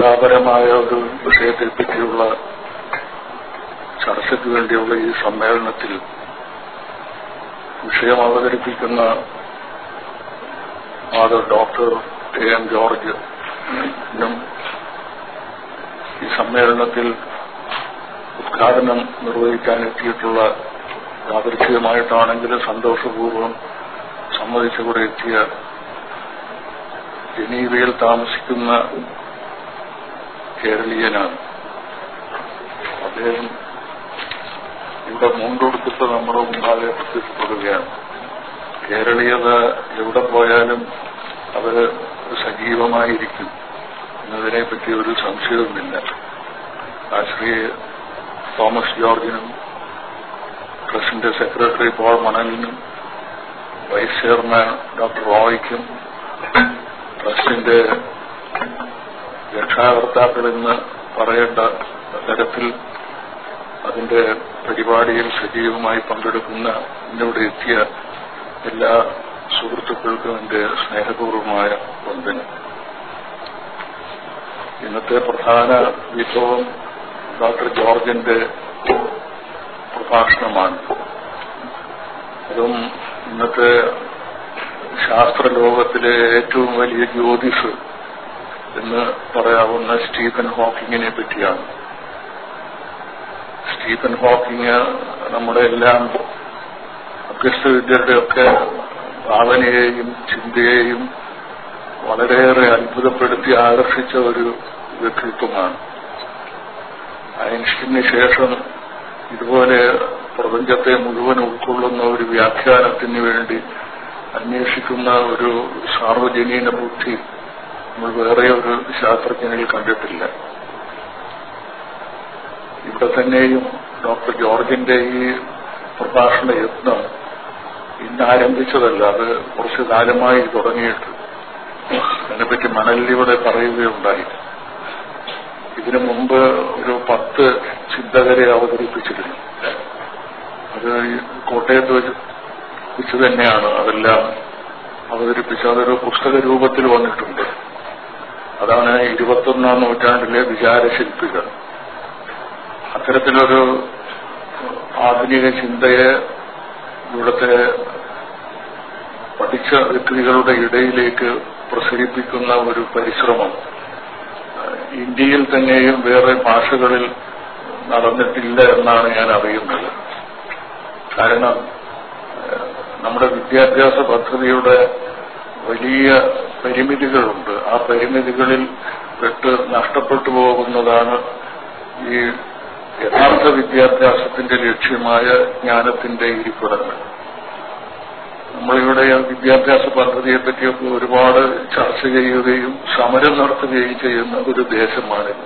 ചിന്താപരമായ ഒരു വിഷയത്തെ പറ്റിയുള്ള ചർച്ചയ്ക്ക് വേണ്ടിയുള്ള ഈ സമ്മേളനത്തിൽ വിഷയം അവതരിപ്പിക്കുന്ന father doctor A M George നും ഈ സമ്മേളനത്തിൽ ഉദ്ഘാടനം നിർവഹിക്കാൻ എത്തിയിട്ടുള്ള യാദൃച്ഛികമായിട്ടാണെങ്കിലും സന്തോഷപൂർവ്വം സമ്മതിച്ചുകൂടെ എത്തിയ ജനീവയിൽ താമസിക്കുന്ന കേരളീയനാണ് അദ്ദേഹം ഇവിടെ മുണ്ടൊടുത്തിട്ട് നമ്മുടെ മുമ്പാകെ പ്രത്യക്ഷപ്പെടുകയാണ് കേരളീയത എവിടെ പോയാലും അവര് സജീവമായിരിക്കും എന്നതിനെ പറ്റി ഒരു സംശയവുമില്ല ആ ശ്രീ തോമസ് ജോർജിനും ട്രസ്റ്റിന്റെ സെക്രട്ടറി പോൾ മണലിനും വൈസ് ചെയർമാൻ ഡോക്ടർ റോയ്ക്കും ട്രസ്റ്റിന്റെ രക്ഷാകർത്താക്കൾ എന്ന് പറയേണ്ട തരത്തിൽ അതിന്റെ പരിപാടിയിൽ സജീവമായി പങ്കെടുക്കുന്ന ഇന്നിവിടെ എത്തിയ എല്ലാ സുഹൃത്തുക്കൾക്കും എന്റെ സ്നേഹപൂർവമായ വന്ദനം ഇന്നത്തെ പ്രധാന വിഭവം ഡോക്ടർ ജോർജിന്റെ പ്രഭാഷണമാണ് അതും ഇന്നത്തെ ശാസ്ത്രലോകത്തിലെ ഏറ്റവും വലിയ ജ്യോതിസ് എന്ന് പറയാവുന്ന സ്റ്റീഫൻ ഹോക്കിങ്ങിനെ പറ്റിയാണ് സ്റ്റീഫൻ ഹോക്കിങ് നമ്മുടെ എല്ലാം അഭ്യസ്തവിദ്യരുടെ ഒക്കെ ഭാവനയെയും ചിന്തയെയും വളരെയേറെ അത്ഭുതപ്പെടുത്തി ആകർഷിച്ച ഒരു വ്യക്തിത്വമാണ് ഐൻസ്റ്റീന് ശേഷം ഇതുപോലെ പ്രപഞ്ചത്തെ മുഴുവൻ ഉൾക്കൊള്ളുന്ന ഒരു വ്യാഖ്യാനത്തിന് വേണ്ടി അന്വേഷിക്കുന്ന ഒരു സാർവജനീന ബുദ്ധി നമ്മൾ വേറെ ഒരു ശാസ്ത്രജ്ഞനിൽ കണ്ടിട്ടില്ല ഇവിടെ തന്നെയും ഡോക്ടർ ജോർജിന്റെ ഈ പ്രഭാഷണ യത്നം ഇന്ന് ആരംഭിച്ചതല്ല അത് കുറച്ചു കാലമായി തുടങ്ങിയിട്ട് അതിനെപ്പറ്റി മണലിലൂടെ പറയുകയുണ്ടായി ഇതിനു മുമ്പ് ഒരു പത്ത് ചിന്തകരെ അവതരിപ്പിച്ചിരുന്നു അത് ഈ കോട്ടയത്ത് വെച്ച് വെച്ച് തന്നെയാണ് അതെല്ലാം അവതരിപ്പിച്ചത് അതൊരു പുസ്തക രൂപത്തിൽ വന്നിട്ടുണ്ട് അതാണ് ഇരുപത്തൊന്നാം നൂറ്റാണ്ടിലെ വിചാരശില്പികൾ അത്തരത്തിലൊരു ആധുനിക ചിന്തയെ ഇവിടുത്തെ പഠിച്ച വ്യക്തികളുടെ ഇടയിലേക്ക് പ്രസരിപ്പിക്കുന്ന ഒരു പരിശ്രമം ഇന്ത്യയിൽ തന്നെയും വേറെ ഭാഷകളിൽ നടന്നിട്ടില്ല എന്നാണ് ഞാൻ അറിയുന്നത് കാരണം നമ്മുടെ വിദ്യാഭ്യാസ പദ്ധതിയുടെ വലിയ പരിമിതികളുണ്ട് ആ പരിമിതികളിൽ പെട്ട് നഷ്ടപ്പെട്ടു പോകുന്നതാണ് ഈ യഥാർത്ഥ വിദ്യാഭ്യാസത്തിന്റെ ലക്ഷ്യമായ ജ്ഞാനത്തിന്റെ ഇരിപ്പിടങ്ങൾ നമ്മളിവിടെ വിദ്യാഭ്യാസ പദ്ധതിയെ പറ്റിയൊക്കെ ഒരുപാട് ചർച്ച ചെയ്യുകയും സമരം നടത്തുകയും ചെയ്യുന്ന ഒരു ദേശമാണിത്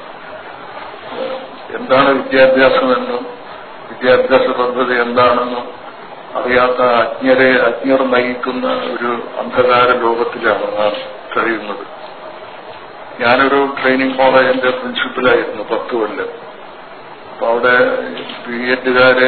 എന്താണ് വിദ്യാഭ്യാസമെന്നും വിദ്യാഭ്യാസ പദ്ധതി എന്താണെന്നും അറിയാത്ത അജ്ഞരെ അജ്ഞർ നയിക്കുന്ന ഒരു അന്ധകാര ലോകത്തിലാണ് നാം കഴിയുന്നത് ഞാനൊരു ട്രെയിനിങ് കോളേജിന്റെ പ്രിൻസിപ്പലായിരുന്നു പത്ത് കൊല്ലം അപ്പൊ അവിടെ ബി എഡുകാരെ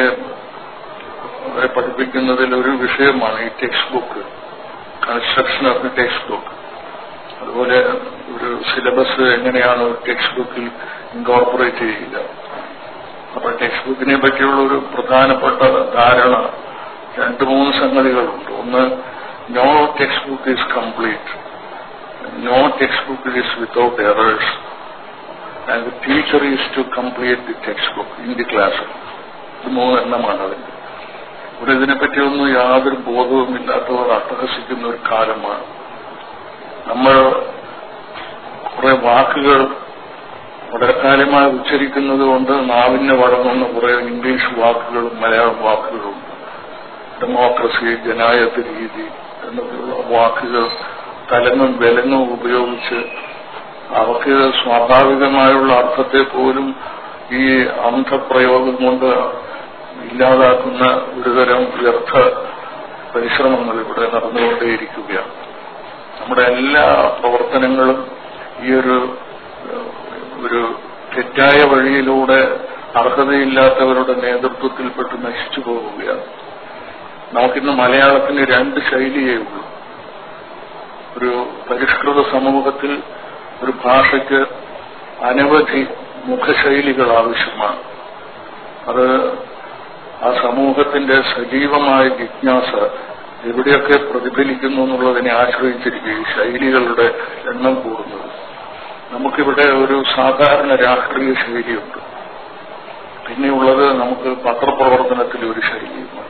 അവരെ പഠിപ്പിക്കുന്നതിൽ ഒരു വിഷയമാണ് ഈ textbook construction of the text textbook അതുപോലെ ഒരു സിലബസ് എങ്ങനെയാണ് ടെക്സ്റ്റ് ബുക്കിൽ ഇൻകോർപ്പറേറ്റ് ചെയ്യുക അപ്പൊ ടെക്സ്റ്റ് ബുക്കിനെ പറ്റിയുള്ള ഒരു പ്രധാനപ്പെട്ട ധാരണ രണ്ട് മൂന്ന് സംഗതികളുണ്ട് ഒന്ന് no text book is complete no text book is without errors and the teacher is to complete the text book in the class ഇത് മൂന്നെണ്ണമാണ് അതിന്റെ ഇവിടെ ഇതിനെപ്പറ്റിയൊന്നും യാതൊരു ബോധവുമില്ലാത്തവർ അട്ടഹസിക്കുന്ന ഒരു കാലമാണ് നമ്മൾ കുറെ വാക്കുകൾ വളരെ കാലമായി ഉച്ചരിക്കുന്നത് കൊണ്ട് നാവിന് വഴങ്ങുന്ന കുറെ ഇംഗ്ലീഷ് വാക്കുകളും മലയാളം വാക്കുകളും ഡെമോക്രസി ജനായത്ത രീതി എന്നൊക്കെയുള്ള വാക്കുകൾ തലങ്ങും വിലങ്ങും ഉപയോഗിച്ച് അവർക്ക് സ്വാഭാവികമായുള്ള അർത്ഥത്തെ പോലും ഈ അന്ധപ്രയോഗം കൊണ്ട് ഇല്ലാതാക്കുന്ന ഒരുതരം വ്യർത്ഥ പരിശ്രമങ്ങൾ ഇവിടെ നടന്നുകൊണ്ടേയിരിക്കുകയാണ് നമ്മുടെ എല്ലാ പ്രവർത്തനങ്ങളും ഈ ഒരു ഒരു തെറ്റായ വഴിയിലൂടെ അർഹതയില്ലാത്തവരുടെ നേതൃത്വത്തിൽപ്പെട്ട് നശിച്ചു പോവുകയാണ് നമുക്കിന്ന് മലയാളത്തിന് രണ്ട് ശൈലിയേ ഉള്ളൂ ഒരു പരിഷ്കൃത സമൂഹത്തിൽ ഒരു ഭാഷയ്ക്ക് അനവധി മുഖശൈലികൾ ആവശ്യമാണ് അത് ആ സമൂഹത്തിന്റെ സജീവമായ ജിജ്ഞാസ എവിടെയൊക്കെ പ്രതിഫലിക്കുന്നു എന്നുള്ളതിനെ ആശ്രയിച്ചിരിക്കും ഈ ശൈലികളുടെ എണ്ണം കൂടുന്നത് നമുക്കിവിടെ ഒരു സാധാരണ രാഷ്ട്രീയ ശൈലിയുണ്ട് പിന്നെയുള്ളത് നമുക്ക് പത്രപ്രവർത്തനത്തിലെ ഒരു ശൈലിയുമാണ്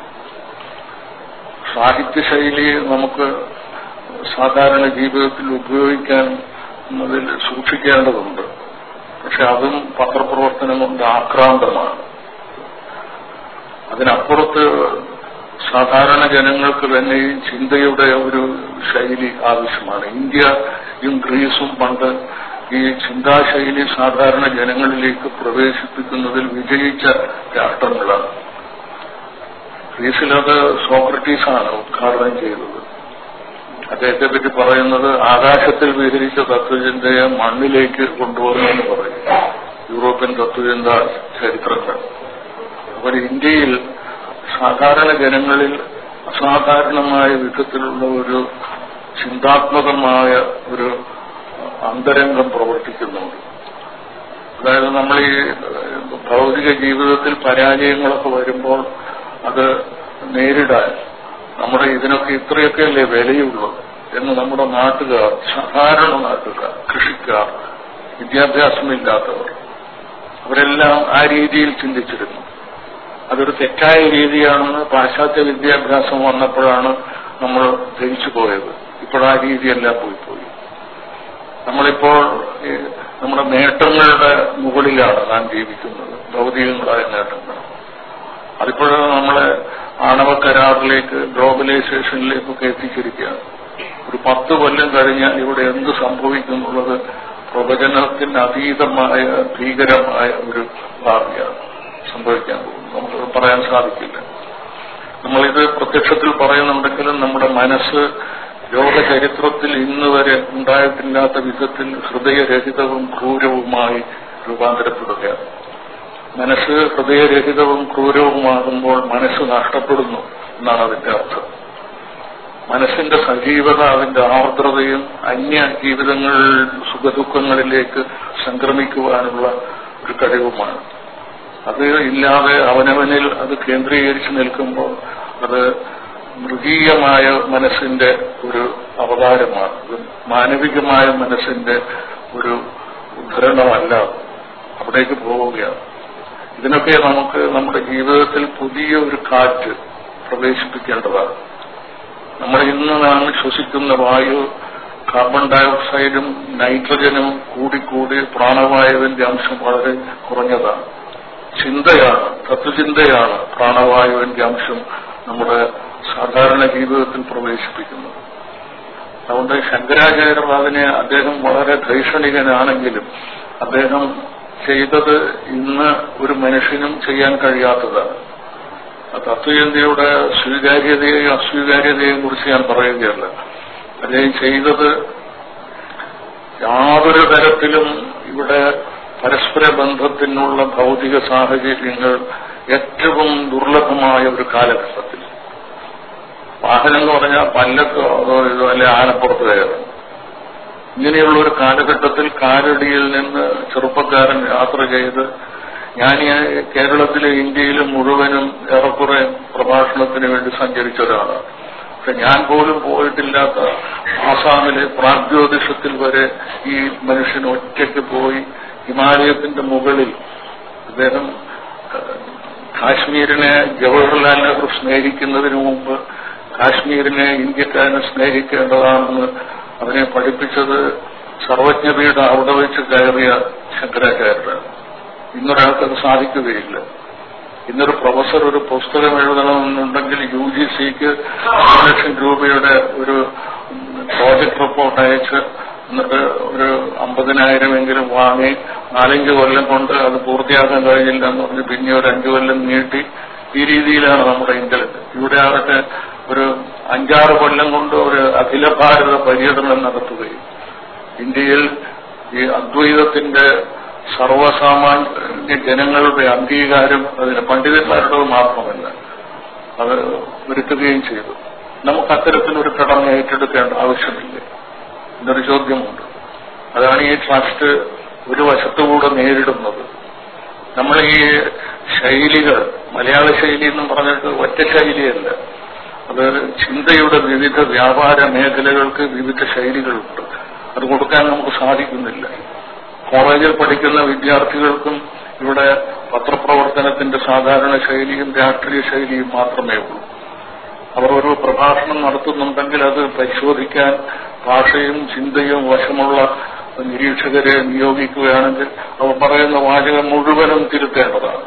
സാഹിത്യ ശൈലി നമുക്ക് സാധാരണ ജീവിതത്തിൽ ഉപയോഗിക്കാൻ എന്നതിൽ സൂക്ഷിക്കേണ്ടതുണ്ട് പക്ഷെ അതും പത്രപ്രവർത്തനം കൊണ്ട് ആക്രാന്തമാണ് അതിനപ്പുറത്ത് സാധാരണ ജനങ്ങൾക്ക് തന്നെ ഈ ചിന്തയുടെ ഒരു ശൈലി ആവശ്യമാണ് ഇന്ത്യയും ഗ്രീസും പണ്ട് ഈ ചിന്താശൈലി സാധാരണ ജനങ്ങളിലേക്ക് പ്രവേശിപ്പിക്കുന്നതിൽ വിജയിച്ച രാഷ്ട്രങ്ങളാണ് ഗ്രീസിലത് സോക്രട്ടീസാണ് ഉദ്ഘാടനം ചെയ്തത് അദ്ദേഹത്തെ പറ്റി പറയുന്നത് ആകാശത്തിൽ വിഹരിച്ച തത്വചിന്തയെ മണ്ണിലേക്ക് കൊണ്ടുവരുമെന്ന് പറയും യൂറോപ്യൻ തത്വചിന്ത ചരിത്രങ്ങൾ അപ്പോൾ ഇന്ത്യയിൽ സാധാരണ ജനങ്ങളിൽ അസാധാരണമായ വിധത്തിലുള്ള ഒരു ചിന്താത്മകമായ ഒരു അന്തരംഗം പ്രവർത്തിക്കുന്നുണ്ട് അതായത് നമ്മൾ ഈ ഭൗതിക ജീവിതത്തിൽ പരാജയങ്ങളൊക്കെ വരുമ്പോൾ അത് നേരിടാൻ നമ്മുടെ ഇതിനൊക്കെ ഇത്രയൊക്കെ അല്ലേ വിലയുള്ളൂ എന്ന് നമ്മുടെ നാട്ടുകാർ സാധാരണ നാട്ടുകാർ കൃഷിക്കാർ വിദ്യാഭ്യാസമില്ലാത്തവർ അവരെല്ലാം ആ രീതിയിൽ ചിന്തിച്ചിരുന്നു അതൊരു തെറ്റായ രീതിയാണെന്ന് പാശ്ചാത്യ വിദ്യാഭ്യാസം വന്നപ്പോഴാണ് നമ്മൾ ധരിച്ചു പോയത് ഇപ്പോഴാ രീതിയെല്ലാം പോയി പോയി നമ്മളിപ്പോൾ നമ്മുടെ നേട്ടങ്ങളുടെ മുകളിലാണ് നാം ജീവിക്കുന്നത് ഭൗതികങ്ങളായ നേട്ടങ്ങൾ അതിപ്പോൾ നമ്മളെ ആണവ കരാറിലേക്ക് ഗ്ലോബലൈസേഷനിലേക്കൊക്കെ എത്തിച്ചിരിക്കുകയാണ് ഒരു പത്ത് കൊല്ലം കഴിഞ്ഞാൽ ഇവിടെ എന്ത് സംഭവിക്കും എന്നുള്ളത് പ്രവചനത്തിന് അതീതമായ ഭീകരമായ ഒരു ഭാവിയാണ് സംഭവിക്കാൻ പോകുന്നത് നമുക്ക് പറയാൻ സാധിക്കില്ല നമ്മളിത് പ്രത്യക്ഷത്തിൽ പറയുന്നുണ്ടെങ്കിലും നമ്മുടെ മനസ്സ് ലോക ചരിത്രത്തിൽ ഇന്ന് വരെ ഉണ്ടായിട്ടില്ലാത്ത വിധത്തിൽ ഹൃദയരഹിതവും ക്രൂരവുമായി രൂപാന്തരപ്പെടുകയാണ് മനസ്സ് ഹൃദയരഹിതവും ക്രൂരവുമാകുമ്പോൾ മനസ്സ് നഷ്ടപ്പെടുന്നു എന്നാണ് അതിന്റെ അർത്ഥം മനസ്സിന്റെ സജീവത അതിന്റെ ആർദ്രതയും അന്യ ജീവിതങ്ങൾ സുഖദുഃഖങ്ങളിലേക്ക് സംക്രമിക്കുവാനുള്ള ഒരു കഴിവുമാണ് അത് ഇല്ലാതെ അവനവനിൽ അത് കേന്ദ്രീകരിച്ച് നിൽക്കുമ്പോൾ അത് മൃഗീയമായ മനസ്സിന്റെ ഒരു അവതാരമാണ് ഇത് മാനവികമായ മനസ്സിന്റെ ഒരു ഉദ്ധരണമല്ല അവിടേക്ക് പോവുകയാണ് ഇതിനൊക്കെ നമുക്ക് നമ്മുടെ ജീവിതത്തിൽ പുതിയ ഒരു കാറ്റ് പ്രവേശിപ്പിക്കേണ്ടതാണ് നമ്മൾ ഇന്ന് നാം ശ്വസിക്കുന്ന വായു കാർബൺ ഡയോക്സൈഡും നൈട്രജനും കൂടിക്കൂടി പ്രാണവായുവിന്റെ അംശം വളരെ കുറഞ്ഞതാണ് ചിന്തയാണ് തത്വചിന്തയാണ് പ്രാണവായുവിന്റെ അംശം നമ്മുടെ സാധാരണ ജീവിതത്തിൽ പ്രവേശിപ്പിക്കുന്നത് അതുകൊണ്ട് ശങ്കരാചാര്യർ അതിനെ അദ്ദേഹം വളരെ ധൈഷണികനാണെങ്കിലും അദ്ദേഹം ചെയ്തത് ഇന്ന് ഒരു മനുഷ്യനും ചെയ്യാൻ കഴിയാത്തതാണ് തത്വചിന്തയുടെ സ്വീകാര്യതയെയും അസ്വീകാര്യതയെയും കുറിച്ച് ഞാൻ പറയുകയല്ല അദ്ദേഹം ചെയ്തത് യാതൊരു തരത്തിലും ഇവിടെ പരസ്പര ബന്ധത്തിനുള്ള ഭൗതിക സാഹചര്യങ്ങൾ ഏറ്റവും ദുർലഭമായ ഒരു കാലഘട്ടത്തിൽ വാഹനം എന്ന് പറഞ്ഞാൽ പല്ലക്കോ അതോ ഇതോ അല്ലെ ആനപ്പുറത്ത് കയറും ഇങ്ങനെയുള്ള ഒരു കാലഘട്ടത്തിൽ കാലടിയിൽ നിന്ന് ചെറുപ്പക്കാരൻ യാത്ര ചെയ്ത് ഞാൻ ഈ കേരളത്തിലെ ഇന്ത്യയിലും മുഴുവനും ഏറെക്കുറെ പ്രഭാഷണത്തിന് വേണ്ടി സഞ്ചരിച്ച ഒരാളാണ് പക്ഷെ ഞാൻ പോലും പോയിട്ടില്ലാത്ത ആസാമിലെ പ്രാഗ്ജ്യോതിഷത്തിൽ വരെ ഈ മനുഷ്യൻ ഒറ്റയ്ക്ക് പോയി ഹിമാലയത്തിന്റെ മുകളിൽ അദ്ദേഹം കാശ്മീരിനെ ജവഹർലാൽ നെഹ്റു സ്നേഹിക്കുന്നതിന് മുമ്പ് കാശ്മീരിനെ ഇന്ത്യക്കാരനെ സ്നേഹിക്കേണ്ടതാണെന്ന് അവനെ പഠിപ്പിച്ചത് സർവജ്ഞപീഠ അവിടെ വെച്ച് കയറിയ ശങ്കരാചാര്യരാണ് ഇന്നൊരാൾക്ക് അത് സാധിക്കുകയില്ല ഇന്നൊരു പ്രൊഫസർ ഒരു പുസ്തകം എഴുതണമെന്നുണ്ടെങ്കിൽ യു ജി സിക്ക് ഒരു ലക്ഷം രൂപയുടെ ഒരു പ്രോജക്ട് റിപ്പോർട്ട് അയച്ച് എന്നിട്ട് ഒരു അമ്പതിനായിരമെങ്കിലും വാങ്ങി നാലഞ്ച് കൊല്ലം കൊണ്ട് അത് പൂർത്തിയാക്കാൻ കഴിഞ്ഞില്ല എന്ന് പറഞ്ഞ് പിന്നെ ഒരു അഞ്ചു കൊല്ലം നീട്ടി ഈ രീതിയിലാണ് നമ്മുടെ ഇന്റലക്ട് ഇവിടെ ആകട്ടെ ഒരു അഞ്ചാറ് കൊല്ലം കൊണ്ട് ഒരു അഖില ഭാരത പര്യടനം നടത്തുകയും ഇന്ത്യയിൽ ഈ അദ്വൈതത്തിന്റെ സർവസാമാന്യ ജനങ്ങളുടെ അംഗീകാരം അതിന് പണ്ഡിതന്മാരുടെ മാത്രമല്ല അത് വരുത്തുകയും ചെയ്തു നമുക്ക് അത്തരത്തിലൊരു കടമ ഏറ്റെടുക്കേണ്ട ആവശ്യമില്ല എന്നൊരു ചോദ്യമുണ്ട് അതാണ് ഈ ട്രസ്റ്റ് ഒരു വശത്തുകൂടെ നേരിടുന്നത് നമ്മൾ ഈ ശൈലികൾ മലയാള ശൈലി എന്നും പറഞ്ഞിട്ട് ഒറ്റ ശൈലിയല്ല അത് ചിന്തയുടെ വിവിധ വ്യാപാര മേഖലകൾക്ക് വിവിധ ശൈലികളുണ്ട് അത് കൊടുക്കാൻ നമുക്ക് സാധിക്കുന്നില്ല കോളേജിൽ പഠിക്കുന്ന വിദ്യാർത്ഥികൾക്കും ഇവിടെ പത്രപ്രവർത്തനത്തിന്റെ സാധാരണ ശൈലിയും രാഷ്ട്രീയ ശൈലിയും മാത്രമേ ഉള്ളൂ അവർ ഒരു പ്രഭാഷണം നടത്തുന്നുണ്ടെങ്കിൽ അത് പരിശോധിക്കാൻ ഭാഷയും ചിന്തയും വശമുള്ള നിരീക്ഷകരെ നിയോഗിക്കുകയാണെങ്കിൽ അവർ പറയുന്ന വാചകം മുഴുവനും തിരുത്തേണ്ടതാണ്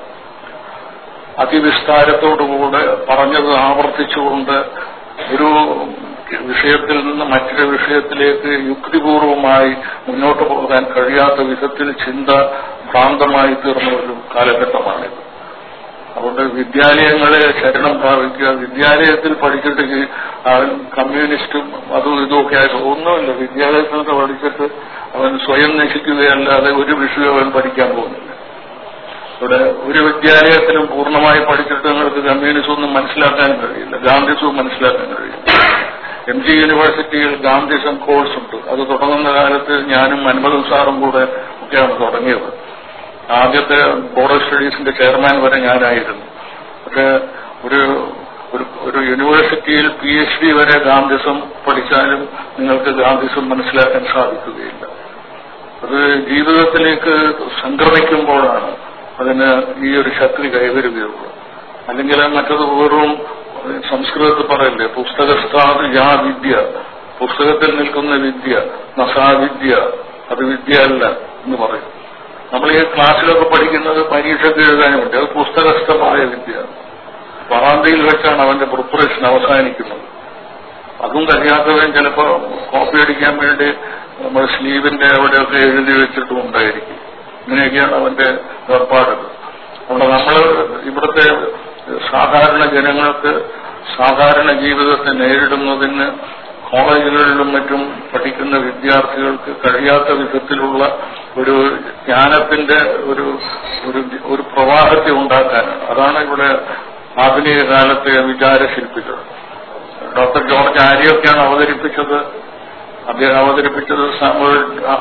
അതിവിസ്താരത്തോടുകൂടെ പറഞ്ഞത് ആവർത്തിച്ചുകൊണ്ട് ഒരു വിഷയത്തിൽ നിന്ന് മറ്റൊരു വിഷയത്തിലേക്ക് യുക്തിപൂർവമായി മുന്നോട്ട് പോകാൻ കഴിയാത്ത വിധത്തിൽ ചിന്ത ഭ്രാന്തമായി തീർന്ന ഒരു കാലഘട്ടമാണിത് അതുകൊണ്ട് വിദ്യാലയങ്ങളെ ശരണം പ്രാപിക്കുക വിദ്യാലയത്തിൽ പഠിച്ചിട്ട് ഈ അവൻ കമ്മ്യൂണിസ്റ്റും അതും ഇതുമൊക്കെ ആയിട്ട് ഒന്നുമില്ല വിദ്യാലയത്തിൽ നിന്ന് പഠിച്ചിട്ട് അവൻ സ്വയം നശിക്കുകയല്ലാതെ ഒരു വിഷയം അവൻ പഠിക്കാൻ പോകുന്നില്ല ഇവിടെ ഒരു വിദ്യാലയത്തിലും പൂർണ്ണമായി പഠിച്ചിട്ട് നിങ്ങൾക്ക് കമ്മ്യൂണിസം ഒന്നും മനസ്സിലാക്കാൻ കഴിയില്ല ഗാന്ധിസവും മനസ്സിലാക്കാൻ കഴിയില്ല എം ജി യൂണിവേഴ്സിറ്റിയിൽ ഗാന്ധിസം കോഴ്സ് ഉണ്ട് അത് തുടങ്ങുന്ന കാലത്ത് ഞാനും അൻപതും സാറും കൂടെ ഒക്കെയാണ് തുടങ്ങിയത് ആദ്യത്തെ ബോർഡ് ഓഫ് സ്റ്റഡീസിന്റെ ചെയർമാൻ വരെ ഞാനായിരുന്നു പക്ഷെ ഒരു ഒരു ഒരു യൂണിവേഴ്സിറ്റിയിൽ പി എച്ച് ഡി വരെ ഗാന്ധിസം പഠിച്ചാലും നിങ്ങൾക്ക് ഗാന്ധിസം മനസ്സിലാക്കാൻ സാധിക്കുകയില്ല അത് ജീവിതത്തിലേക്ക് സംക്രമിക്കുമ്പോഴാണ് അതിന് ഈ ഒരു ശക്തി കൈവരുകയുള്ളൂ അല്ലെങ്കിൽ മറ്റത് വെറും സംസ്കൃതത്തിൽ പറയില്ലേ പുസ്തകസ്ഥാത് യാ വിദ്യ പുസ്തകത്തിൽ നിൽക്കുന്ന വിദ്യ നസാവിദ്യ അത് വിദ്യ അല്ല എന്ന് പറയും നമ്മൾ ഈ ക്ലാസ്സിലൊക്കെ പഠിക്കുന്നത് പരീക്ഷയ്ക്ക് എഴുതാനും വേണ്ടി അത് പുസ്തകസ്ഥമായ വിദ്യ പറാന്തിയിൽ വെച്ചാണ് അവന്റെ പ്രിപ്പറേഷൻ അവസാനിക്കുന്നത് അതും കഴിയാത്തവൻ ചിലപ്പോ കോപ്പി അടിക്കാൻ വേണ്ടി നമ്മൾ സ്ലീവിന്റെ അവിടെയൊക്കെ എഴുതി വെച്ചിട്ടും ഉണ്ടായിരിക്കും ഇങ്ങനെയൊക്കെയാണ് അവന്റെ ഏർപ്പാടുകൾ അതുകൊണ്ട് നമ്മൾ ഇവിടുത്തെ സാധാരണ ജനങ്ങൾക്ക് സാധാരണ ജീവിതത്തെ നേരിടുന്നതിന് കോളേജുകളിലും മറ്റും പഠിക്കുന്ന വിദ്യാർത്ഥികൾക്ക് കഴിയാത്ത വിധത്തിലുള്ള ഒരു ജ്ഞാനത്തിന്റെ ഒരു ഒരു ഒരു പ്രവാഹത്തെ ഉണ്ടാക്കാനാണ് അതാണ് ഇവിടെ ആധുനിക കാലത്തെ വിചാരശില്പികൾ ഡോക്ടർ ജോർജ് ആര്യൊക്കെയാണ് അവതരിപ്പിച്ചത് അദ്ദേഹം അവതരിപ്പിച്ചത് സാമുവൽ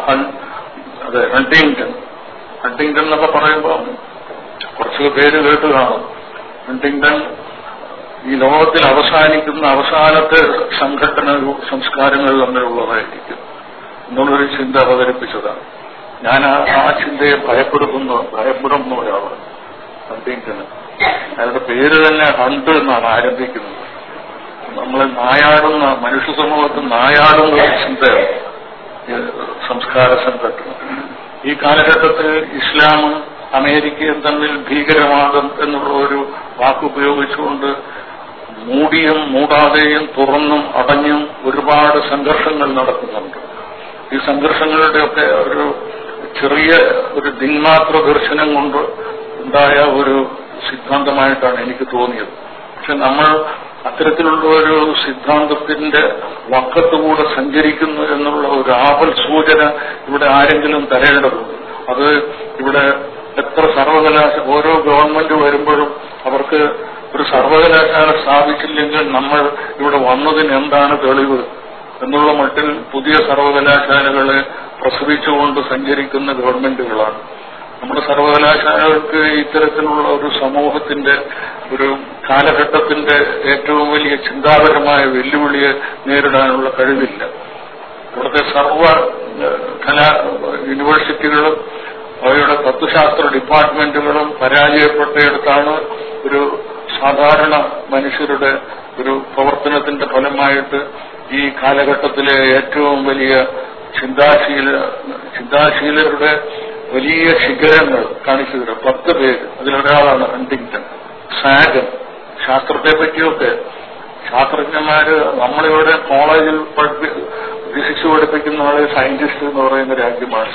അതെ ഹണ്ടിങ്ടൺ ഹണ്ടിങ്ടൺ എന്നൊക്കെ പറയുമ്പോൾ കുറച്ച് പേര് കേട്ട് കാണും ഹണ്ടിങ്ടൺ ഈ ലോകത്തിൽ അവസാനിക്കുന്ന അവസാനത്തെ സംഘടന സംസ്കാരങ്ങൾ തമ്മിലുള്ളതായിരിക്കും എന്നുള്ളൊരു ചിന്ത അവതരിപ്പിച്ചതാണ് ഞാൻ ആ ആ ചിന്തയെ ഭയപ്പെടുന്നു ഭയപ്പെടുന്ന ഒരാളാണ് ഹണ്ടിങ്ടണ് അയാളുടെ പേര് തന്നെ ഹണ്ട് എന്നാണ് ആരംഭിക്കുന്നത് നമ്മളെ നായാടുന്ന മനുഷ്യ സമൂഹത്തിൽ നായാടുന്ന ഒരു ചിന്തയാണ് ഈ സംസ്കാര സംഘടന ഈ കാലഘട്ടത്തിൽ ഇസ്ലാം അമേരിക്കയും തമ്മിൽ ഭീകരവാദം എന്നുള്ള ഒരു വാക്കുപയോഗിച്ചുകൊണ്ട് മൂടിയും മൂടാതെയും തുറന്നും അടഞ്ഞും ഒരുപാട് സംഘർഷങ്ങൾ നടക്കുന്നുണ്ട് ഈ സംഘർഷങ്ങളുടെയൊക്കെ ഒരു ചെറിയ ഒരു ദിന്മാത്ര ദർശനം കൊണ്ട് ഉണ്ടായ ഒരു സിദ്ധാന്തമായിട്ടാണ് എനിക്ക് തോന്നിയത് പക്ഷെ നമ്മൾ അത്തരത്തിലുള്ള ഒരു സിദ്ധാന്തത്തിന്റെ വക്കത്തുകൂടെ സഞ്ചരിക്കുന്നു എന്നുള്ള ഒരു ആപൽ സൂചന ഇവിടെ ആരെങ്കിലും തരേണ്ടതുണ്ട് അത് ഇവിടെ എത്ര സർവകലാശാല ഓരോ ഗവൺമെന്റ് വരുമ്പോഴും അവർക്ക് ഒരു സർവകലാശാല സ്ഥാപിച്ചില്ലെങ്കിൽ നമ്മൾ ഇവിടെ വന്നതിന് എന്താണ് തെളിവ് എന്നുള്ള മട്ടിൽ പുതിയ സർവകലാശാലകളെ പ്രസവിച്ചുകൊണ്ട് സഞ്ചരിക്കുന്ന ഗവൺമെന്റുകളാണ് നമ്മുടെ സർവകലാശാലകൾക്ക് ഇത്തരത്തിലുള്ള ഒരു സമൂഹത്തിന്റെ ഒരു കാലഘട്ടത്തിന്റെ ഏറ്റവും വലിയ ചിന്താപരമായ വെല്ലുവിളിയെ നേരിടാനുള്ള കഴിവില്ല ഇവിടുത്തെ സർവ കലാ യൂണിവേഴ്സിറ്റികളും അവയുടെ തത്വശാസ്ത്ര ഡിപ്പാർട്ട്മെന്റുകളും പരാജയപ്പെട്ടിടത്താണ് ഒരു സാധാരണ മനുഷ്യരുടെ ഒരു പ്രവർത്തനത്തിന്റെ ഫലമായിട്ട് ഈ കാലഘട്ടത്തിലെ ഏറ്റവും വലിയ ചിന്താശീല ചിന്താശീലരുടെ വലിയ ശിഖരങ്ങൾ കാണിച്ചു തരാം പത്ത് പേര് അതിലൊരാളാണ് ഹണ്ടിങ്ടൺ സാഗൻ ശാസ്ത്രത്തെ പറ്റിയൊക്കെ ശാസ്ത്രജ്ഞന്മാര് നമ്മളിവിടെ കോളേജിൽ ഫിസിക്സ് പഠിപ്പിക്കുന്ന ആളെ സയന്റിസ്റ്റ് എന്ന് പറയുന്ന രാജ്യമാണ്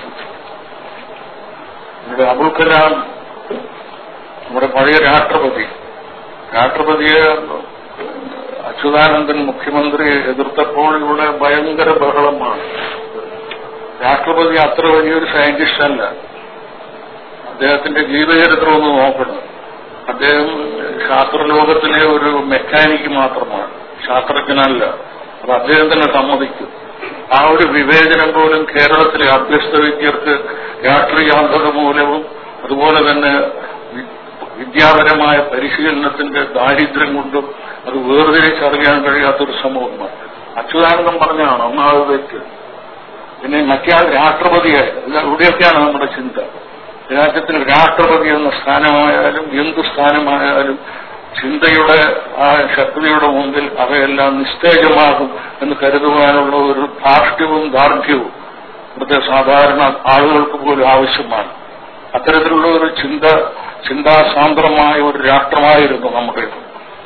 ഇവിടെ അബുൽ കലാം നമ്മുടെ പഴയ രാഷ്ട്രപതി രാഷ്ട്രപതിയെ അച്യുതാനന്ദൻ മുഖ്യമന്ത്രി എതിർത്തപ്പോൾ ഇവിടെ ഭയങ്കര ബഹളമാണ് രാഷ്ട്രപതി അത്ര വലിയൊരു സയന്റിസ്റ്റ് അല്ല അദ്ദേഹത്തിന്റെ ജീവചരിത്രം ഒന്ന് നോക്കണം അദ്ദേഹം ശാസ്ത്രലോകത്തിലെ ഒരു മെക്കാനിക്ക് മാത്രമാണ് ശാസ്ത്രജ്ഞനല്ല അത് അദ്ദേഹം തന്നെ സമ്മതിക്കും ആ ഒരു വിവേചനം പോലും കേരളത്തിലെ അഭ്യസ്ത വിദ്യർക്ക് രാഷ്ട്രീയാന്ധത മൂലവും അതുപോലെ തന്നെ വി- വിദ്യാപരമായ പരിശീലനത്തിന്റെ ദാരിദ്ര്യം കൊണ്ടും അത് വേർതിരിച്ചറിയാൻ കഴിയാത്തൊരു സമൂഹമാണ് അച്യുതാനന്ദം പറഞ്ഞാണ് ഒന്നാമത് തെറ്റ് പിന്നെ മറ്റേ രാഷ്ട്രപതിയായി ഇത് ഇവിടെയൊക്കെയാണ് നമ്മുടെ ചിന്ത രാജ്യത്തിൽ രാഷ്ട്രപതി എന്ന സ്ഥാനമായാലും എന്ത് സ്ഥാനമായാലും ചിന്തയുടെ ആ ശക്തിയുടെ മുമ്പിൽ അവയെല്ലാം നിസ്തേജമാകും എന്ന് കരുതുവാനുള്ള ഒരു ധാർഷ്ട്യവും ദാർഢ്യവും ഇവിടുത്തെ സാധാരണ ആളുകൾക്ക് പോലും ആവശ്യമാണ് അത്തരത്തിലുള്ള ഒരു ചിന്ത ചിന്താസാന്ദ്രമായ ഒരു രാഷ്ട്രമായിരുന്നു നമ്മുടേത്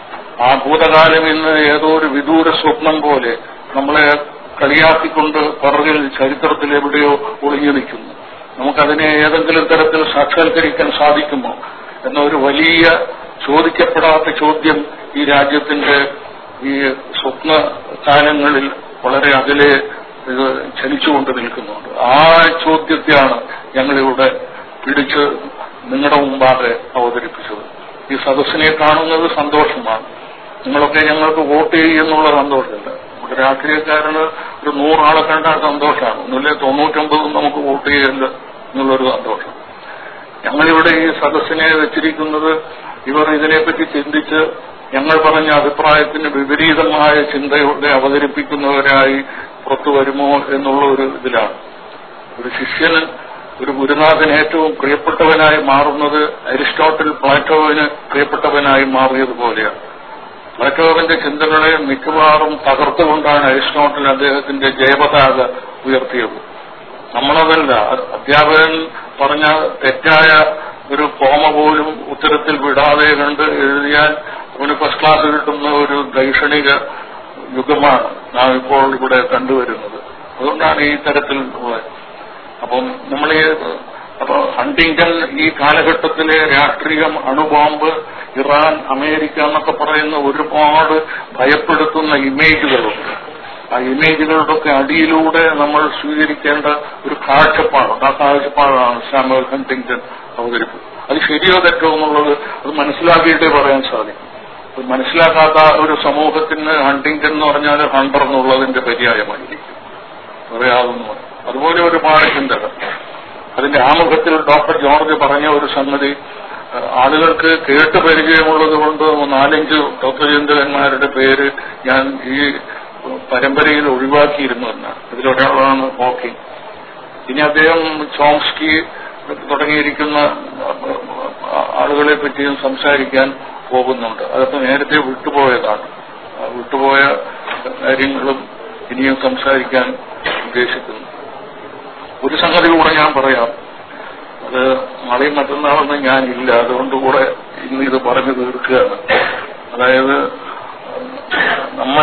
ആ ഭൂതകാലം ഇന്ന് ഏതോ ഒരു വിദൂര സ്വപ്നം പോലെ നമ്മളെ കളിയാക്കിക്കൊണ്ട് പുറകിൽ ചരിത്രത്തിൽ എവിടെയോ ഒളിഞ്ഞു നിൽക്കുന്നു നമുക്കതിനെ ഏതെങ്കിലും തരത്തിൽ സാക്ഷാത്കരിക്കാൻ സാധിക്കുമോ എന്ന ഒരു വലിയ ചോദിക്കപ്പെടാത്ത ചോദ്യം ഈ രാജ്യത്തിന്റെ ഈ സ്വപ്ന കാലങ്ങളിൽ വളരെ അകലെ ഇത് ചലിച്ചുകൊണ്ട് നിൽക്കുന്നുണ്ട് ആ ചോദ്യത്തെയാണ് ഞങ്ങളിവിടെ പിടിച്ച് നിങ്ങളുടെ മുമ്പാകെ അവതരിപ്പിച്ചത് ഈ സദസ്സിനെ കാണുന്നത് സന്തോഷമാണ് നിങ്ങളൊക്കെ ഞങ്ങൾക്ക് വോട്ട് ചെയ്യുന്നുള്ള സന്തോഷമില്ല നമ്മുടെ രാഷ്ട്രീയക്കാരന് ഒരു നൂറാളെ കണ്ടാൽ സന്തോഷമാണ് ഒന്നുമില്ലേ തൊണ്ണൂറ്റൊമ്പതും നമുക്ക് വോട്ട് ചെയ്യില്ല എന്നുള്ളൊരു സന്തോഷം ഞങ്ങളിവിടെ ഈ സദസ്സിനെ വെച്ചിരിക്കുന്നത് ഇവർ ഇതിനെപ്പറ്റി ചിന്തിച്ച് ഞങ്ങൾ പറഞ്ഞ അഭിപ്രായത്തിന് വിപരീതമായ ചിന്തയോടെ അവതരിപ്പിക്കുന്നവരായി പുറത്തു വരുമോ എന്നുള്ള ഒരു ഇതിലാണ് ഒരു ശിഷ്യന് ഒരു ഗുരുനാഥന് ഏറ്റവും പ്രിയപ്പെട്ടവനായി മാറുന്നത് അരിസ്റ്റോട്ടിൽ പ്ലാറ്റോവിന് പ്രിയപ്പെട്ടവനായി മാറിയതുപോലെയാണ് പ്ലാറ്റോവിന്റെ ചിന്തകളെ മിക്കവാറും തകർത്തുകൊണ്ടാണ് അരിസ്റ്റോട്ടിൽ അദ്ദേഹത്തിന്റെ ജയപതാക ഉയർത്തിയത് നമ്മളതല്ല അധ്യാപകൻ പറഞ്ഞ തെറ്റായ ഒരു കോമ പോലും ഉത്തരത്തിൽ വിടാതെ കണ്ട് എഴുതിയാൽ അവന് ഫസ്റ്റ് ക്ലാസ് കിട്ടുന്ന ഒരു ദൈക്ഷണിക യുഗമാണ് നാം ഇപ്പോൾ ഇവിടെ കണ്ടുവരുന്നത് അതുകൊണ്ടാണ് ഈ തരത്തിൽ ഉള്ളത് അപ്പം നമ്മൾ ഈ അപ്പൊ ഹണ്ടിങ്ടൺ ഈ കാലഘട്ടത്തിലെ രാഷ്ട്രീയം അണുബോംബ് ഇറാൻ അമേരിക്ക എന്നൊക്കെ പറയുന്ന ഒരുപാട് ഭയപ്പെടുത്തുന്ന ഇമേജുകളുണ്ട് ആ ഇമേജുകളുടെ അടിയിലൂടെ നമ്മൾ സ്വീകരിക്കേണ്ട ഒരു കാഴ്ചപ്പാടുണ്ട് ആ കാഴ്ചപ്പാടാണ് സാമുവൽ ഹണ്ടിങ്ടൺ അവതരിപ്പിച്ചത് അത് ശരിയോ തെറ്റോ എന്നുള്ളത് അത് മനസ്സിലാക്കിയിട്ടേ പറയാൻ സാധിക്കും അത് മനസ്സിലാക്കാത്ത ഒരു സമൂഹത്തിന് ഹണ്ടിങ്ടൺ എന്ന് പറഞ്ഞാൽ ഹണ്ടർ എന്നുള്ളതിന്റെ പര്യായമായിരിക്കും പറയാവുന്ന അതുപോലെ ഒരുപാട് ചിന്തകൾ അതിന്റെ ആമുഖത്തിൽ ഡോക്ടർ ജോർജ് പറഞ്ഞ ഒരു സംഗതി ഏഹ്, ആളുകൾക്ക് കേട്ട് പരിചയമുള്ളത് കൊണ്ട് നാലഞ്ച് തത്വചിന്തകന്മാരുടെ പേര് ഞാൻ ഈ പരമ്പരയിൽ ഒഴിവാക്കിയിരുന്നു എന്നാണ് ഇതിലൊരാളാണ് ഹോക്കിംഗ് ഇനി അദ്ദേഹം ചോംസ്കി തുടങ്ങിയിരിക്കുന്ന ആളുകളെ പറ്റിയും സംസാരിക്കാൻ പോകുന്നുണ്ട് അതൊക്കെ നേരത്തെ വിട്ടുപോയതാണ് ആ വിട്ടുപോയ കാര്യങ്ങളും ഇനിയും സംസാരിക്കാൻ ഉദ്ദേശിക്കുന്നു ഒരു സംഗതി കൂടെ ഞാൻ പറയാം അത് നാളെയും മറ്റന്നാളൊന്നും ഞാനില്ല അതുകൊണ്ട് കൂടെ ഇന്ന് ഇത് പറഞ്ഞു തീർക്കുകയാണ് അതായത് നമ്മൾ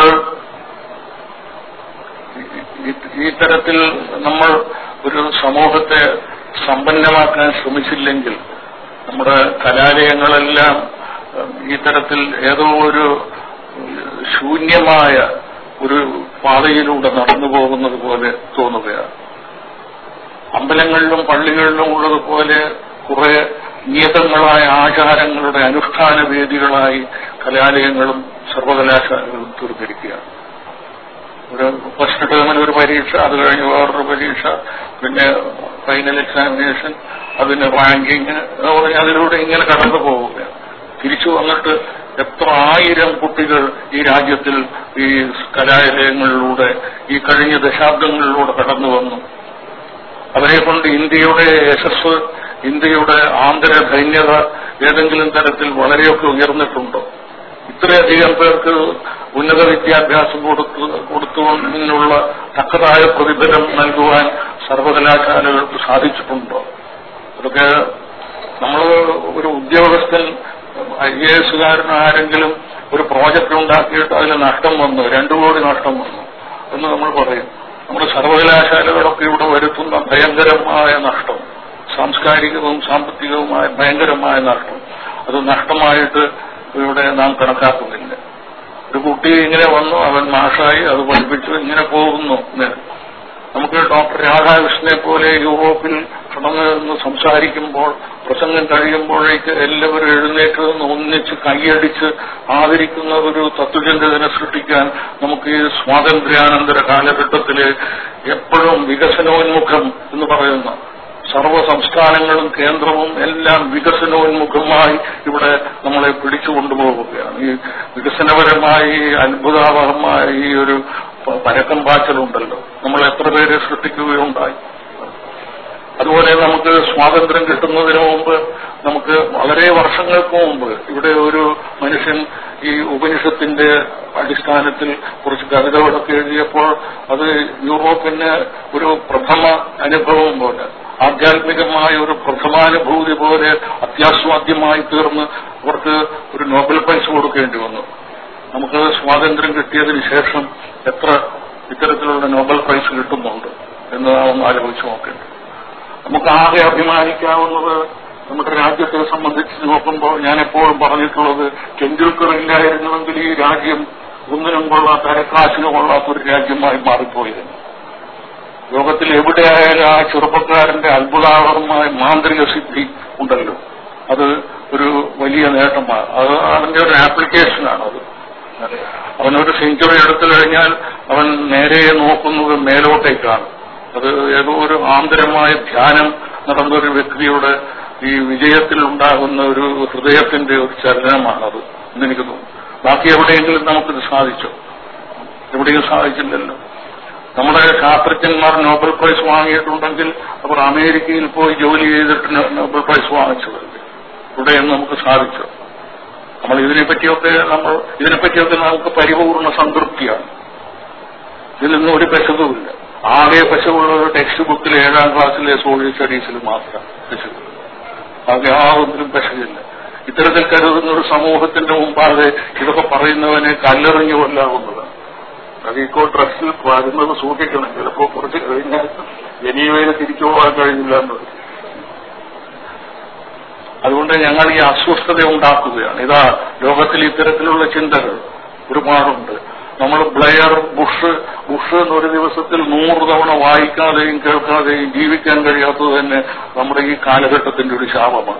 ഈ- ഈ തരത്തിൽ നമ്മൾ ഒരു സമൂഹത്തെ സമ്പന്നമാക്കാൻ ശ്രമിച്ചില്ലെങ്കിൽ നമ്മുടെ കലാലയങ്ങളെല്ലാം ഉം, ഈ തരത്തിൽ ഏതോ ഒരു ഉം, ശൂന്യമായ ഒരു പാതയിലൂടെ നടന്നു പോകുന്നത് പോലെ തോന്നുകയാണ് അമ്പലങ്ങളിലും പള്ളികളിലും ഉള്ളതുപോലെ കുറെ നിയതങ്ങളായ ആചാരങ്ങളുടെ അനുഷ്ഠാന വേദികളായി കലാലയങ്ങളും സർവകലാശാലകളും തീർന്നിരിക്കുകയാണ് ഒരു ഫസ്റ്റ് ടേമിൽ ഒരു പരീക്ഷ അത് കഴിഞ്ഞ് വേറൊരു പരീക്ഷ പിന്നെ ഫൈനൽ എക്സാമിനേഷൻ അതിന് റാങ്കിങ് എന്ന് പറഞ്ഞ് അതിലൂടെ ഇങ്ങനെ കടന്നു പോവുകയാണ് തിരിച്ചു വന്നിട്ട് എത്ര ആയിരം കുട്ടികൾ ഈ രാജ്യത്തിൽ ഈ കലാലയങ്ങളിലൂടെ ഈ കഴിഞ്ഞ ദശാബ്ദങ്ങളിലൂടെ കടന്നു വന്നു അവരെ കൊണ്ട് ഇന്ത്യയുടെ യശസ് ഇന്ത്യയുടെ ആന്തരധൈന്യത ഏതെങ്കിലും തരത്തിൽ വളരെയൊക്കെ ഉയർന്നിട്ടുണ്ടോ ഇത്രയധികം പേർക്ക് ഉന്നത വിദ്യാഭ്യാസം കൊടുത്തു കൊടുത്തുകൊണ്ടുള്ള തക്കതായ പ്രതിഫലം നൽകുവാൻ സർവകലാശാലകൾക്ക് സാധിച്ചിട്ടുണ്ടോ അതൊക്കെ നമ്മൾ ഒരു ഉദ്യോഗസ്ഥൻ ഐ എ എസുകാരൻ ആരെങ്കിലും ഒരു പ്രോജക്റ്റ് ഉണ്ടാക്കിയിട്ട് അതിന് നഷ്ടം വന്നു രണ്ടു കോടി നഷ്ടം വന്നു എന്ന് നമ്മൾ പറയും നമ്മുടെ സർവകലാശാലകളൊക്കെ ഇവിടെ വരുത്തുന്ന ഭയങ്കരമായ നഷ്ടം സാംസ്കാരികവും സാമ്പത്തികവുമായ ഭയങ്കരമായ നഷ്ടം അത് നഷ്ടമായിട്ട് ഇവിടെ നാം കണക്കാക്കുന്നില്ല ഒരു കുട്ടി ഇങ്ങനെ വന്നു അവൻ മാഷായി അത് പഠിപ്പിച്ചു ഇങ്ങനെ പോകുന്നു ഇങ്ങനെ. നമുക്ക് ഡോക്ടർ രാധാകൃഷ്ണനെ പോലെ യൂറോപ്പിൽ കടന്നു നിന്ന് സംസാരിക്കുമ്പോൾ പ്രസംഗം കഴിയുമ്പോഴേക്ക് എല്ലാവരും എഴുന്നേറ്റ് നിന്ന് ഒന്നിച്ച് കൈയടിച്ച് ആദരിക്കുന്ന ഒരു തത്വചിന്തകനെ സൃഷ്ടിക്കാൻ നമുക്ക് ഈ സ്വാതന്ത്ര്യാനന്തര കാലഘട്ടത്തില് എപ്പോഴും വികസനോന്മുഖം എന്ന് പറയുന്ന സർവ്വ സംസ്ഥാനങ്ങളും കേന്ദ്രവും എല്ലാം വികസനോന്മുഖമായി ഇവിടെ നമ്മളെ പിടിച്ചു കൊണ്ടുപോവുകയാണ് ഈ വികസനപരമായി അത്ഭുതാവഹമായ ഈ ഒരു പ- പരക്കം പാച്ചലുണ്ടല്ലോ നമ്മൾ എത്ര പേര് സൃഷ്ടിക്കുകയുണ്ടായി അതുപോലെ നമുക്ക് സ്വാതന്ത്ര്യം കിട്ടുന്നതിന് മുമ്പ് നമുക്ക് വളരെ വർഷങ്ങൾക്ക് മുമ്പ് ഇവിടെ ഒരു മനുഷ്യൻ ഈ ഉപനിഷത്തിന്റെ അടിസ്ഥാനത്തിൽ കുറച്ച് കവിതകളൊക്കെ എഴുതിയപ്പോൾ അത് യൂറോപ്പിന് ഒരു പ്രഥമ അനുഭവം പോലെ ആധ്യാത്മികമായ ഒരു പ്രഥമാനുഭൂതി പോലെ അത്യാസ്വാദ്യമായി തീർന്ന് അവർക്ക് ഒരു നോബൽ പ്രൈസ് കൊടുക്കേണ്ടി വന്നു നമുക്ക് സ്വാതന്ത്ര്യം കിട്ടിയതിന് ശേഷം എത്ര ഇത്തരത്തിലുള്ള നോബൽ പ്രൈസ് കിട്ടുന്നുണ്ട് എന്ന് നാം ഒന്ന് ആലോചിച്ച് നോക്കേണ്ടത് നമുക്ക് ആകെ അഭിമാനിക്കാവുന്നത് നമ്മുടെ രാജ്യത്തെ സംബന്ധിച്ച് നോക്കുമ്പോൾ ഞാൻ എപ്പോഴും പറഞ്ഞിട്ടുള്ളത് ടെണ്ടുൽക്കർ ഇല്ലായിരുന്നുവെങ്കിൽ ഈ രാജ്യം ഒന്നിനും കൊള്ളാത്ത അരക്കാശിനും കൊള്ളാത്ത ഒരു രാജ്യമായി മാറിപ്പോയിരുന്നു ലോകത്തിൽ എവിടെയായാലും ആ ചെറുപ്പക്കാരന്റെ അത്ഭുതാവഹമായ മാന്ത്രിക സിദ്ധി ഉണ്ടല്ലോ അത് ഒരു വലിയ നേട്ടമാണ് അത് അതിന്റെ ഒരു ആപ്ലിക്കേഷനാണ് അത് അവനൊരു സെഞ്ചുറി എടുത്തു കഴിഞ്ഞാൽ അവൻ നേരെ നോക്കുന്നത് മേലോട്ടേക്കാണ് അത് ഏതോ ഒരു ആന്തരമായ ധ്യാനം നടന്നൊരു വ്യക്തിയുടെ ഈ വിജയത്തിൽ ഉണ്ടാകുന്ന ഒരു ഹൃദയത്തിന്റെ ഒരു ചലനമാണത് എന്നെനിക്ക് തോന്നുന്നു ബാക്കി എവിടെയെങ്കിലും നമുക്കിത് സാധിച്ചോ എവിടെയും സാധിച്ചില്ലല്ലോ നമ്മുടെ ശാസ്ത്രജ്ഞന്മാർ നോബൽ പ്രൈസ് വാങ്ങിയിട്ടുണ്ടെങ്കിൽ അവർ അമേരിക്കയിൽ പോയി ജോലി ചെയ്തിട്ട് നോ- നോബൽ പ്രൈസ് വാങ്ങിച്ചതല്ലേ ഇവിടെയും നമുക്ക് സാധിച്ചു നമ്മൾ ഇതിനെപ്പറ്റിയൊക്കെ നമ്മൾ ഇതിനെപ്പറ്റിയൊക്കെ നമുക്ക് പരിപൂർണ സംതൃപ്തിയാണ് ഇതിൽ നിന്നും ഒരു പെശകുമില്ല ആകെ പെശകുള്ള ഒരു ടെക്സ്റ്റ് ബുക്കിൽ ഏഴാം ക്ലാസ്സിലെ സോഷ്യൽ സ്റ്റഡീസിൽ മാത്രം പെശക് ബാക്കി ആ ഒന്നിനും പെശകില്ല ഇത്തരത്തിൽ കരുതുന്ന ഒരു സമൂഹത്തിന്റെ മുമ്പാകെ ഇതൊക്കെ പറയുന്നവനെ കല്ലെറിഞ്ഞു കൊല്ലാവുന്നതാണ് അതീക്കോ ഡ്രസ്സിൽ വരുന്നത് സൂക്ഷിക്കണം ചിലപ്പോ കുറച്ച് കഴിഞ്ഞാൽ ജനീവയിൽ തിരിച്ചു പോകാൻ കഴിയില്ല എന്ന് വരും. അതുകൊണ്ട് ഞങ്ങൾ ഈ അസ്വസ്ഥത ഉണ്ടാക്കുകയാണ് ഇതാ ലോകത്തിൽ ഇത്തരത്തിലുള്ള ചിന്തകൾ ഒരുപാടുണ്ട് നമ്മൾ ബ്ലെയർ ബുഷ് ബുഷ് എന്നൊരു ദിവസത്തിൽ നൂറ് തവണ വായിക്കാതെയും കേൾക്കാതെയും ജീവിക്കാൻ കഴിയാത്തത് തന്നെ നമ്മുടെ ഈ കാലഘട്ടത്തിന്റെ ഒരു ശാപമാണ്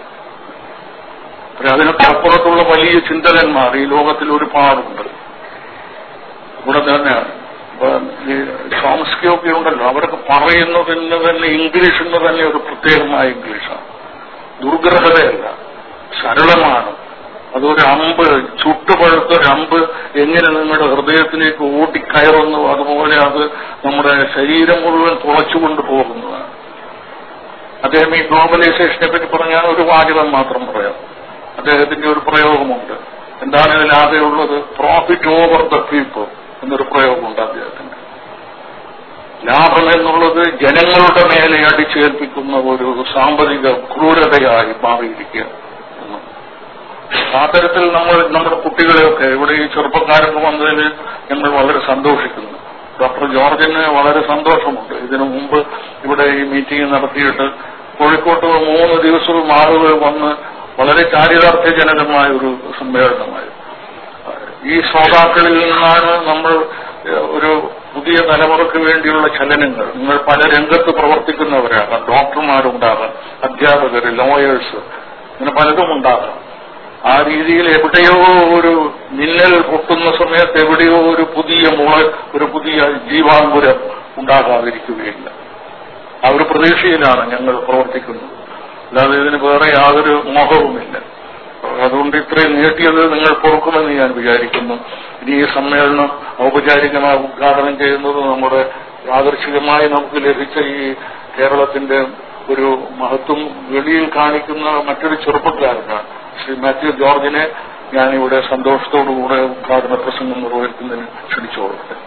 പക്ഷെ അതിനൊക്കെ അപ്പുറത്തുള്ള വലിയ ചിന്തകന്മാർ ഈ ലോകത്തിൽ ഒരുപാടുണ്ട് ഇവിടെ തന്നെയാണ് ഇപ്പൊ ഈ ചോംസ്കിയൊക്കെ ഉണ്ടല്ലോ അവരൊക്കെ പറയുന്നതിന് തന്നെ ഇംഗ്ലീഷിന് തന്നെ ഒരു പ്രത്യേകമായ ഇംഗ്ലീഷാണ് ദുർഗ്രഹതയല്ല സരളമാണ് അതൊരു അമ്പ് ചുട്ടുപഴുത്ത ഒരു അമ്പ് എങ്ങനെ നിങ്ങളുടെ ഹൃദയത്തിലേക്ക് ഓട്ടിക്കയറുന്നു അതുപോലെ അത് നമ്മുടെ ശരീരം മുഴുവൻ തുളച്ചുകൊണ്ട് പോകുന്നതാണ് അദ്ദേഹം ഈ ഗ്ലോബലൈസേഷനെ പറ്റി പറഞ്ഞാൽ ഒരു വാചകം മാത്രം പറയാം അദ്ദേഹത്തിന്റെ ഒരു പ്രയോഗമുണ്ട് എന്താണ് ഇതിലാകെയുള്ളത് പ്രോഫിറ്റ് ഓവർ ദ പീപ്പിൾ എന്നൊരു പ്രയോഗമുണ്ട് അദ്ദേഹത്തിന്റെ ലാഭം എന്നുള്ളത് ജനങ്ങളുടെ മേലെ അടിച്ചേൽപ്പിക്കുന്ന ഒരു സാമ്പത്തിക ക്രൂരതയായി മാറിയിരിക്കുക എന്ന്. ആ തരത്തിൽ നമ്മൾ നമ്മുടെ കുട്ടികളെയൊക്കെ ഇവിടെ ഈ ചെറുപ്പക്കാരൊക്കെ വന്നതിൽ ഞങ്ങൾ വളരെ സന്തോഷിക്കുന്നു ഡോക്ടർ ജോർജിന് വളരെ സന്തോഷമുണ്ട് ഇതിനു മുമ്പ് ഇവിടെ ഈ മീറ്റിംഗ് നടത്തിയിട്ട് കോഴിക്കോട്ട് മൂന്ന് ദിവസവും ആളുകൾ വന്ന് വളരെ ചാരിതാർത്ഥ്യജനകമായ ഒരു സമ്മേളനമായി ഈ ശ്രോതാക്കളിൽ നിന്നാണ് നമ്മൾ ഏഹ്, ഒരു പുതിയ തലമുറയ്ക്ക് വേണ്ടിയുള്ള ചലനങ്ങൾ നിങ്ങൾ പല രംഗത്ത് പ്രവർത്തിക്കുന്നവരാകാം ഡോക്ടർമാരുണ്ടാകാം അധ്യാപകർ ലോയേഴ്സ് ഇങ്ങനെ പലതും ഉണ്ടാകാം ആ രീതിയിൽ എവിടെയോ ഒരു മിന്നൽ പൊട്ടുന്ന സമയത്ത് എവിടെയോ ഒരു പുതിയ മുള ഒരു പുതിയ ജീവാങ്കുരം ഉണ്ടാകാതിരിക്കുകയില്ല ആ ഒരു പ്രതീക്ഷയിലാണ് ഞങ്ങൾ പ്രവർത്തിക്കുന്നത് അല്ലാതെ ഇതിന് വേറെ യാതൊരു മോഹവുമില്ല അതുകൊണ്ട് ഇത്രയും നീട്ടിയത് നിങ്ങൾ പൊറുക്കുമെന്ന് ഞാൻ വിചാരിക്കുന്നു ഇനി ഈ സമ്മേളനം ഔപചാരികമായി ഉദ്ഘാടനം ചെയ്യുന്നത് നമ്മുടെ യാദർശികമായി നമുക്ക് ലഭിച്ച ഈ കേരളത്തിന്റെ ഒരു മഹത്വം വെളിയിൽ കാണിക്കുന്ന മറ്റൊരു ചെറുപ്പക്കാരനാണ് ശ്രീ മാത്യു ജോർജിനെ ഞാനിവിടെ സന്തോഷത്തോടുകൂടെ ഉദ്ഘാടന പ്രസംഗം നിർവഹിക്കുന്നതിന് ക്ഷണിച്ചുകൊള്ളട്ടെ